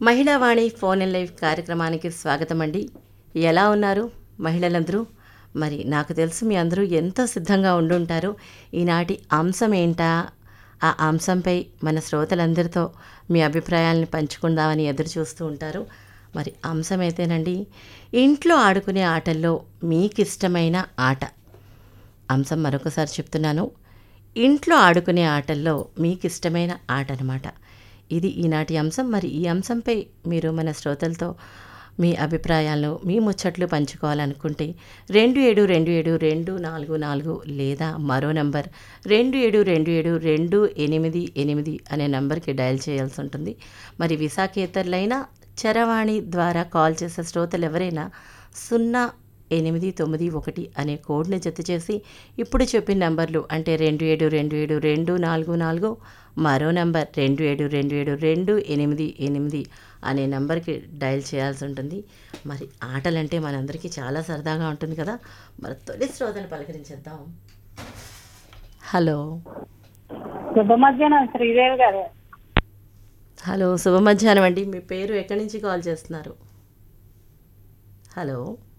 మహిళావాణి phone in live కార్యక్రమానికి స్వాగతం అండి ఎలా ఉన్నారు మహిళలందరూ మరి నాకు తెలుసు మీ అందరూ ఎంతో సిద్ధంగా ఉండుంటారు ఈనాటి అంశం ఏంటా ఆ అంశంపై మన శ్రోతలందరితో మీ అభిప్రాయాలను పంచుకుందామని ఎదురు చూస్తూ ఉంటారు మరి అంశం అయితేనండి ఇంట్లో ఆడుకునే ఆటల్లో మీకు ఇష్టమైన ఆట అంశం మరొకసారి చెప్తున్నాను ఇంట్లో ఆడుకునే ఆటల్లో మీకు ఇష్టమైన ఆట అనమాట ఇది ఈనాటి అంశం మరి ఈ అంశంపై మీరు మన శ్రోతలతో మీ అభిప్రాయాలను మీ ముచ్చట్లు పంచుకోవాలనుకుంటే రెండు ఏడు రెండు ఏడు రెండు నాలుగు నాలుగు లేదా మరో నంబర్ రెండు ఏడు రెండు ఏడు రెండు ఎనిమిది ఎనిమిది అనే నంబర్కి డయల్ చేయాల్సి ఉంటుంది మరి విశాఖేతరులైన చరవాణి ద్వారా కాల్ చేసే శ్రోతలు ఎవరైనా సున్నా ఎనిమిది తొమ్మిది ఒకటి అనే కోడ్ని జత చేసి ఇప్పుడు చెప్పిన నంబర్లు అంటే రెండు ఏడు రెండు ఏడు రెండు నాలుగు నాలుగు మరో నంబర్ రెండు ఏడు రెండు ఏడు రెండు ఎనిమిది ఎనిమిది అనే నంబర్కి డయల్ చేయాల్సి ఉంటుంది మరి ఆటలంటే మనందరికీ చాలా సరదాగా ఉంటుంది కదా మరి తొలి శ్రోతను పలకరించేద్దాం హలో శుభ మధ్యాహ్నం శ్రీదేవి గారు హలో శుభ మధ్యాహ్నం అండి మీ పేరు ఎక్కడి నుంచి కాల్ చేస్తున్నారు హలో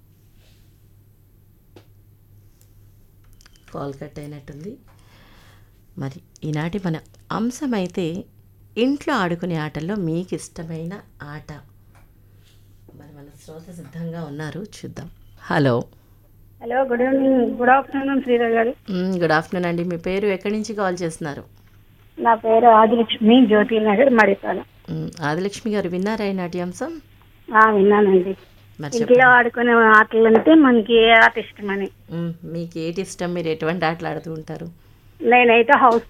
కాల్ కట్ అయినట్టుంది మరి ఈనాటి మన అంశం అయితే ఇంట్లో ఆడుకునే ఆటల్లో మీకు ఇష్టమైన ఆట మరి మన శ్రోత సిద్ధంగా ఉన్నారు చూద్దాం hello hello good evening good afternoon Sridevi garu hmm, good afternoon అండి మీ పేరు ఎక్కడి నుంచి కాల్ చేస్తున్నారు నా పేరు ఆదిలక్ష్మి జ్యోతి నగర్ మడిపాలెం మ్, ఆదిలక్ష్మి గారు విన్నారా ఈనాటి అంశం ఆ, విన్నానండి మరి ఇంట్లో చెప్పండి ఆడుకునే ఆటలు అంటే మనకి ఏ ఆట ఇష్టమని మ్, మీకు ఏటి ఇష్టం మీరు ఎటువంటి ఆటలు ఆడుతూ ఉంటారు నేనైతే హౌస్